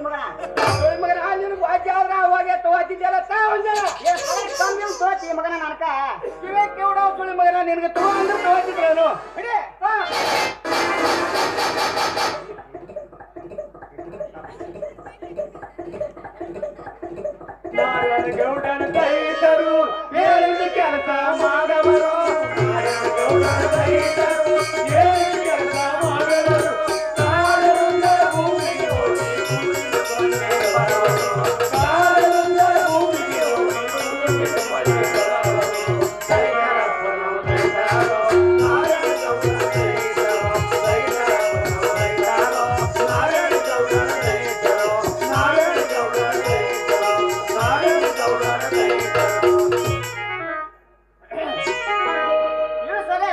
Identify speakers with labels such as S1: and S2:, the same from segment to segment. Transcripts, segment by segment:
S1: ಮಗನ
S2: ಸುಳಿ ಮಗನ ನಿನಗೆ ವಾದ್ಯ ಆದ್ರ ಅವಾಗ ತಗೋತಿದ್ಯಲ್ಲ ತಾ ಒಂದ್ಸಲ
S1: ಏ ಸರಿ ಕಮ್ಮಿ ತೋತಿ ಮಗನ ನನ್ಕ
S2: ಕಿವಿ ಕಿವಿಡೋ ಸುಳಿ ಮಗನ ನಿನಗೆ ತಗೋ ಅಂದ್ರೆ ತಗೋತಿದ್ರೇನು ಹಿಡಿ ತಾ. ನಾರಾಯಣ ಗೌಡನ ರೈತರು ಹೇಳಿದ ಕೆಲಸ ಮಾಡವರು ನಾರಾಯಣ ಗೌಡನ ರೈತರು ಹೇಳಿದ ಕೆಲಸ ಮಾಡವರು ಕಾಲದಿಂದ ಭೂಮಿಗೆ ಹೋಗಿ ಕುಳಿತುಕೊಂಡೇ ಬರವರು ಕಾಲದಿಂದ ಭೂಮಿಗೆ ಹೋಗಿ ಕುಳಿತುಕೊಂಡೇ ಬರವರು ರೈತರಪ್ಪನು ರೈತರು ನಾರಾಯಣ ಗೌಡನ ರೈತರು ರೈತರಪ್ಪನು ರೈತರು ನಾರಾಯಣ ಗೌಡನ ರೈತರು ನಾರಾಯಣ ಗೌಡನ ರೈತರು ನಾರಾಯಣ ಗೌಡನ ರೈತರು
S1: ಇಳು ಸರಿ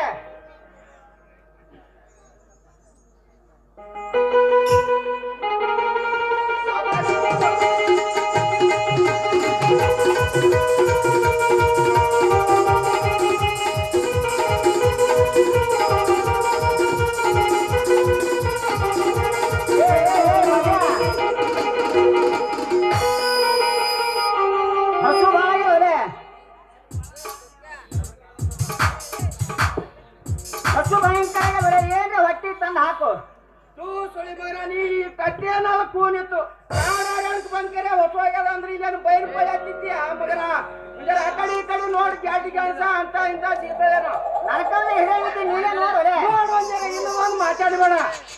S1: ಹಸು ಭಾಳ ಒಲೆ ಹಸು ಭಯಂಕರ ಬರ ಏನ್ರ ಹೊಟ್ಟಿ ತಂದು ಹಾಕು
S2: ತೂ ಸುಳಿ ಮಗನ ನೀ ಈ ಕಟ್ಟೆನಾಲ ಕೂನಿತ್ತು ಯಾರು ಬಂದ್ ಕರೆ ಹೊಸ ಆಗ್ಯದ ಅಂದ್ರೆ ಇಲ್ಲೇನು ಬೈರು ಬೈ ಹತ್ತಿದ್ಯ ಮಗನ ಇದರ ಆ ಕಡೆ ಈ ಕಡೆ ನೋಡಿ ಗ್ಯಾಟಿ ಕೆಲಸ ಅಂತ ಇಂತ ಸಿಗ್ತದೇನೋ
S1: ನಡ್ಕಲ್ಲ ಹಿಡಿಯಲಿಕ್ಕೆ ನೀನೇ ನೋಡೋಲೆ
S2: ನೋಡು ಒಂದ್ಸಲ ಇನ್ನೂ ಒಂದು ಮಾತಾಡಬೇಡ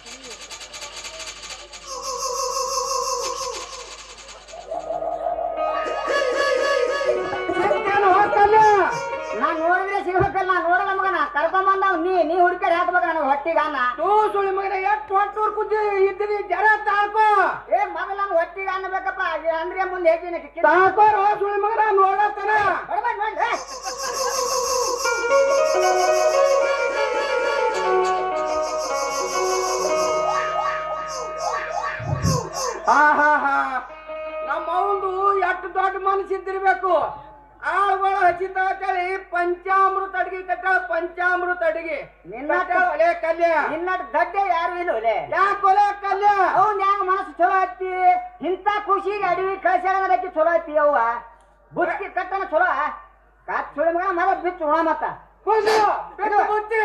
S2: ಸತ್ಯನ ಹೋಗ್ತಲ್ಲ
S1: ನಾನ್ ನೋಡಿದ್ರೆ ಸಿಗ್ಬೇಕಲ್ಲ ನಾ ನೋಡಲ್ಲ ಮಗನ ಕರ್ಕೊಂಬಂದ ನೀ ನೀ ಹುಡ್ಕಡೆ ಹಾಕ್ಬೇಕು ನನಗೆ ಹೊಟ್ಟಿಗೆ ಅನ್ನ
S2: ತೂ ಸುಳಿ ಮಗನ ಎಷ್ಟು ಹೊಟ್ಟೂರ್ ಕುದ್ದಿ ಇದ್ರಿ ಜರ ತಾಳ್ಕೋ
S1: ಏ ಮೊದಲ ನನ್ ಹೊಟ್ಟಿಗೆ ಅನ್ನ ಬೇಕಪ್ಪ ಅದು ಅಂದ್ರೆ ಮುಂದೆ ಹೇಳ್ತೀನಿ
S2: ತಾಳ್ಕೋರು ಸುಳಿ ಮಗನ ನೋಡತ್ತನ ಹಾ ಹಾ ಹಾ ನಮ್ಮ ಅವಂದು ಎಷ್ಟು ದೊಡ್ಡ ಮನಸ್ಸಿದ್ದಿರ್ಬೇಕು ಆಳುಗಳು ಹಚ್ಚಿದ ಅಂತೇಳಿ ಪಂಚಾಮೃತ ಅಡಿಗೆ ಕಟ್ಟಾಳ ಪಂಚಾಮೃತ ಅಡಿಗೆ
S1: ನಿನ್ನ
S2: ಕಟ್ಟಾಳ ಒಲೆ ಕಲ್ಯ
S1: ನಿನ್ನ ಗಡ್ಡೆ ಯಾರು ಇಲ್ಲ ಒಲೆ
S2: ಯಾಕೊಲೆ ಕಲ್ಯ
S1: ಅವ್ನ್ ಹೆಂಗ ಮನಸ್ಸು ಚಲೋ ಐತಿ ಇಂಥ ಖುಷಿಗೆ ಅಡವಿ ಕಳ್ಸ್ಯಾಳಕ್ಕೆ ಚಲೋ ಐತಿ ಅವ್ವ ಬುತ್ತಿ ಕಟ್ಟನ ಚಲೋ ಕಾತ್ ಚಲೋ ಮಗ ಮಗ ಬಿಚ್ಚು ಉಣ ಮತ್ತ
S2: ಖುಷಿ ಬಿಟ್ಟು ಬುತ್ತಿ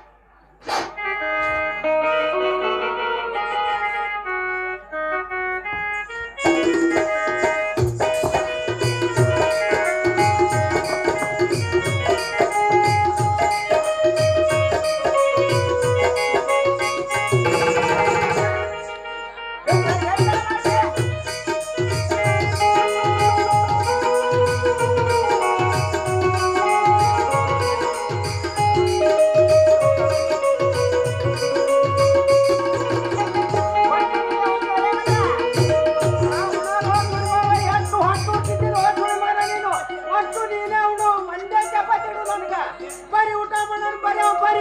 S2: ಬರೀ ಊಟ ಮಾಡೋಣ ಬರೀ ಅವ್ ಬರೀ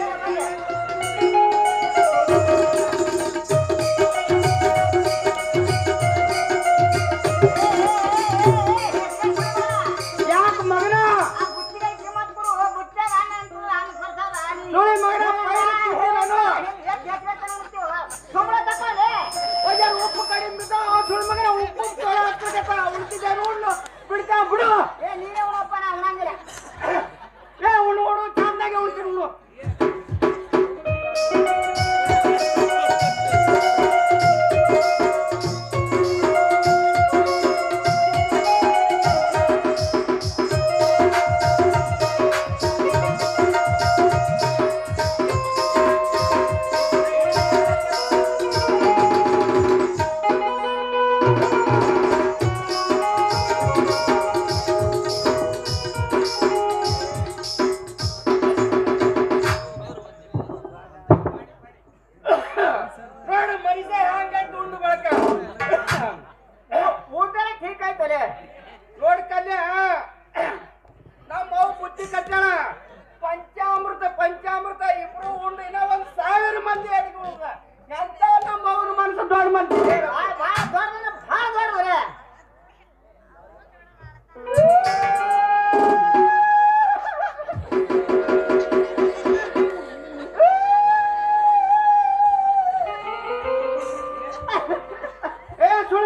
S2: ಯಾಕೆ ಮಗನ ನೋಡಿ ಮಗನ ಪೈರು ತಿಂದಿಲ್ಲ ಒಂದ್ ಉಪ್ಪು ಕಡಿಮೆ ಬಿದ್ದ ಸುಳ್ಳು ಮಗನ ಉಪ್ಪು ಚೊಳ ಹಾಕ್ಬೇಕಪ್ಪ ಉಳ್ತಿದ್ದ ನೋಡ್ಲು ಬಿಡ್ತಾ ಬಿಡು ಏ ಉಣ್ಣು ಉಣ್ಣು ಚಂದಾಗೆ ಉಳ್ತೀನಿ ಉಣ್ಣು ನೋಡು ಮನುಷ್ಯ ಹ್ಯಾಂಗಂತ ಉಂಡು ಬಳಕ
S1: ಊಟನೇ ಠೀಕ್ ಆಯ್ತಲೆ
S2: ನೋಡ್ ಕಲ್ಯ ನಮ್ಮ ಅವು ಬುದ್ಧಿ ಕಟ್ಟಾಳ ಪಂಚಾಮೃತ ಪಂಚಾಮೃತ ಇಬ್ರು ಉಂಡು ಇನ್ನ ಒಂದ್ ಸಾವಿರ ಮಂದಿ ಅಡಿಗೆ ಉಳ್ದ ಎಂತ ನಮ್ಮ ಅವ್ರ ಮನಸ್ಸು ದೊಡ್ಡ ಮಂದಿ
S1: ಭಾಳ ಭಾಳ ದೊಡ್ಡ ಭಾಳ ದೊಡ್ಡವರೆ
S2: ಏ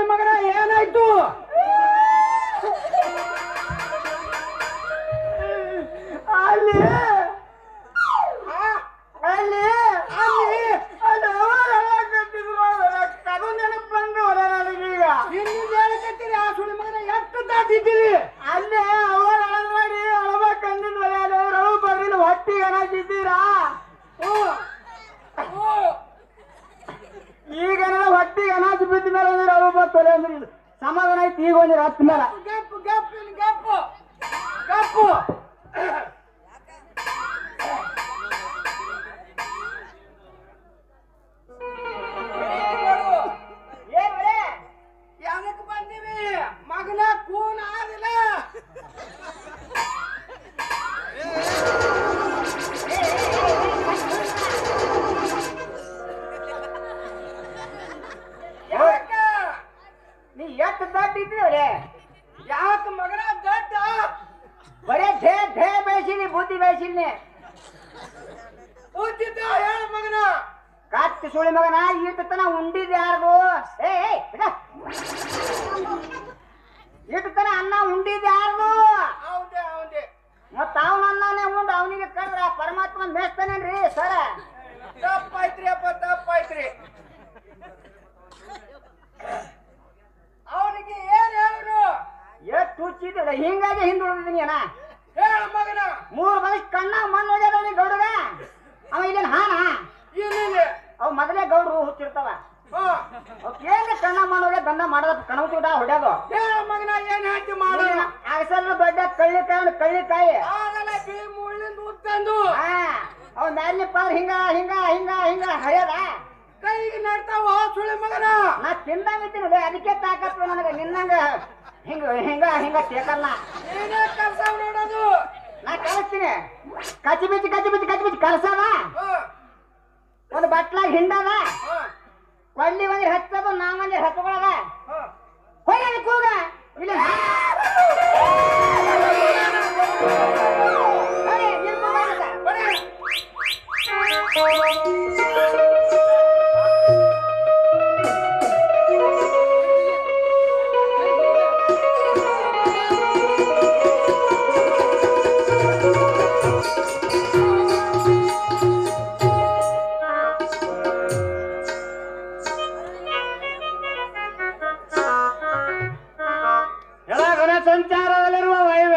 S1: ರಾಜ್ ಬಿದ್ದ ಮೇಲೆ ಅಂದ್ರೆ ಅವ ತೊಲೆ ಅಂದ್ರೆ ಇದು. ಸಮಾಧಾನ ಐತಿ ಈಗ ಒಂದು ಹತ್ತು ಮೇಲೆ
S2: ಗಪ್ಪು ಗಪ್ಪು ಇನ್ ಗಪ್ಪು ಗಪ್ಪು
S1: ಏನ್ ಒಳ್ಳೆ?
S2: ಯಾದಕ್ ಬಂದೀವಿ ಮಗನ ಕೂನ್ ಆದಿಲ್ಲ ಯಾಕ
S1: ನೀ ಎಷ್ಟು ದೊಡ್ಡ ಇದ್ರಿ ಒಳ್ಳೆ
S2: ಯಾಕ ಮಗನ ದಡ್ಡ
S1: ಬರೇ ಢೇ ಢೇ ಬೆಳೆಸಿನಿ ಬುದ್ಧಿ ಬೆಳೆಸಿನಿ
S2: ಓದಿದ್ದ ಹೇಳ ಮಗನ
S1: ಕತ್ತು ಸುಳಿ ಮಗನ ಇಟ್ಟು ತನ ಉಂಡಿದ್ ಯಾರ್ದು ಏ ಏ ಬಿಡ. ಇಟ್ಟು ತನ ಅನ್ನ ಉಂಡಿದ್ ಯಾರ್ದು
S2: ಹೌದೇ ಹೌದೇ
S1: ಮತ್ತ ಅವನ ಅನ್ನನೇ ಉಂಡು ಅವನಿಗೆ ಕಡ್ರ ಪರಮಾತ್ಮ ಮೇಸ್ತಾನೇನ್ರಿ ಸರ
S2: ತಪ್ಪಾಯ್ತ್ರಿ ಅಪ್ಪ ತಪ್ಪಾಯ್ತ್ರಿ ಅವನಿಗೆ ಏನ್ ಹೇಳಿದ್ರು
S1: ಎಷ್ಟು ಹುಚ್ಚಿದ್ದ ಹಿಂಗಾಗಿ ಹಿಂದೆ ಉಳಿದಿದ್ದೀನಿ ಅಣ್ಣ
S2: ಹೇಳ ಮಗನ
S1: ಮೂರು ವರ್ಷ ಕಣ್ಣ ಮಣ್ಣು ಹೋಗ್ಯದ ಅವನಿಗೆ ಗೌಡಗ ಅವ ಇಲ್ಲೇನು ಹಾನ
S2: ಇಲ್ಲ
S1: ಅವ್ ಮೊದಲೇ ಗೌಡ್ರು ಹುಚ್ಚಿರ್ತಾವ
S2: ಹಾ
S1: ಅವಕ್ ಏನ್ ಕಣ್ಣ ಮಣ್ಣು ಹೋಗ್ಯ ದಂಡ ಮಾಡೋದ ಕಣವತಿಡ ಹೊಡ್ಯೋದು
S2: ಹೇಳ ಮಗನ ಏನ್ ಹೇಳ್ತಿ ಮಾಡೋಣ
S1: ಅಗಸಲ್ ದೊಡ್ಡ ಕಳ್ಳಿಕಾಯಿ ಕಳ್ಳಿಕಾಯಿ
S2: ಆಗಲ್ಲ ಬಿ ಮುಳ್ಳಿಂದ ಉತ್ತಂದು
S1: ಹಾ ಅವ್ ಮ್ಯಾಲಿನ ಪಾದ್ರ ಹಿಂಗ ಹಿಂಗ ಹಿಂಗ ಹಿಂಗ ಹರಿಯದ
S2: ಕೈಗೆ ನಡ್ತಾವ ಸುಳಿ ಮಗನ
S1: ನಾ ತಿಂದಂಗಿದ್ದೀನಿ ನೋಡಿ ಅದಕ್ಕೆ ತಾಕತ್ತು ನನಗೆ ನಿನ್ನಂಗ ಹಿಂಗ ಹಿಂಗ ಹಿಂಗ ತೇಕಲ್ಲ
S2: ಏನೇ ಕೆಲಸ ನೋಡೋದು
S1: ನಾ ಕಳಿಸ್ತೀನಿ ಕಚ್ಚಿ ಬಿಚ್ಚಿ ಕಚ್ಚಿ ಬಿಚ್ಚಿ ಕಚ್ಚಿ ಬಿಚ್ಚಿ ಕಳ್ಸದ
S2: ಹಾ
S1: ಒಂದು ಬಟ್ಲಾಗ ಹಿಂಡದ
S2: ಹಾ
S1: ಕೊಳ್ಳಿ ಒಂದಿರ್ ಹಚ್ಚದ ನಾ ಒಂದಿರ್ ಹಚ್ಕೊಳದ
S2: ಹಾ
S1: ಹೋಗಿ ಕೂಗ ಇಲ್ಲಿ
S2: ಬರೀ
S3: ಎಲ್ಲ ಸಂಚಾರದಲ್ಲಿರುವ ವಾಯುವ್ಯ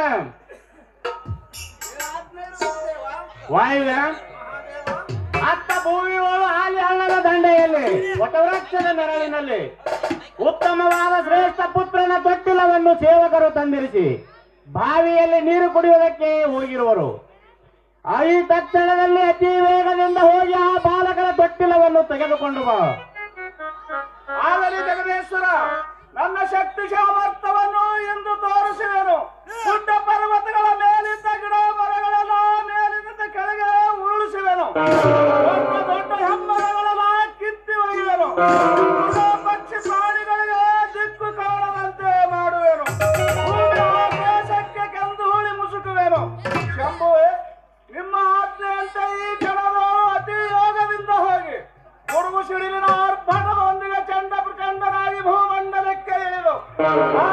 S3: ವಾಯುವ್ಯ ಅತ್ತ ಭೂಮಿಗಳು ಹಾಲಿ ಹಳ್ಳದ ದಂಡೆಯಲ್ಲಿ ವಟವೃಕ್ಷದ ನೆರಳಿನಲ್ಲಿ ಉತ್ತಮವಾದ ಶ್ರೇಷ್ಠ ಪುತ್ರನ ತೊಟ್ಟಿಲವನ್ನು ಸೇವಕರು ತಂದಿರಿಸಿ ಬಾವಿಯಲ್ಲಿ ನೀರು ಕುಡಿಯುವುದಕ್ಕೆ ಹೋಗಿರುವರು ಆ ಈ ತಕ್ಷಣದಲ್ಲಿ ಅತಿ ವೇಗದಿಂದ ಹೋಗಿ ಆ ಬಾಲಕರ ತೊಟ್ಟಿಲವನ್ನು ತೆಗೆದುಕೊಂಡು ಬಾ
S2: ಆಗಲಿ ಜಗದೇಶ್ವರ ನನ್ನ ಶಕ್ತಿ ಸಾಮರ್ಥ್ಯವನ್ನು ಎಂದು ತೋರಿಸುವೆನು ಗುಡ್ಡ ಪರ್ವತಗಳ ಮೇಲಿದ್ದ ಗಿಡ ಮರಗಳೆಲ್ಲ ಮೇಲಿನಿಂದ ಕೆಳಗೆ ಉರುಳಿಸುವೆನು ದೊಡ್ಡ ದೊಡ್ಡ ಹೆಮ್ಮರಗಳೆಲ್ಲ ಕಿತ್ತಿ ಒಯ್ಯುವೆನು ಮೃಗ, ಪಕ್ಷಿ ಪ್ರಾಣಿಗಳಿಗೆ ದಿಕ್ಕು ಕಾಣದಂತೆ ಮಾಡುವೆನು ಭೂಮಿ ಆಕಾಶಕ್ಕೆ ಕೆಂದು ಹೂಳಿ ಮುಸುಕುವೆನು ಶಂಭುವೆ ನಿಮ್ಮ ಆಜ್ಞೆಯಂತೆ ಈ ಜನರು ಅತಿ ಯೋಗದಿಂದ ಹೋಗಿ ಕೊಡಗು ಸಿಡಿಲಿನ ಆರ್ಭಟದೊಂದಿಗೆ ಚಂಡ ಪ್ರಚಂಡನಾಗಿ ಭೂಮಂಡಲಕ್ಕೆ ಇಳಿದು ಆ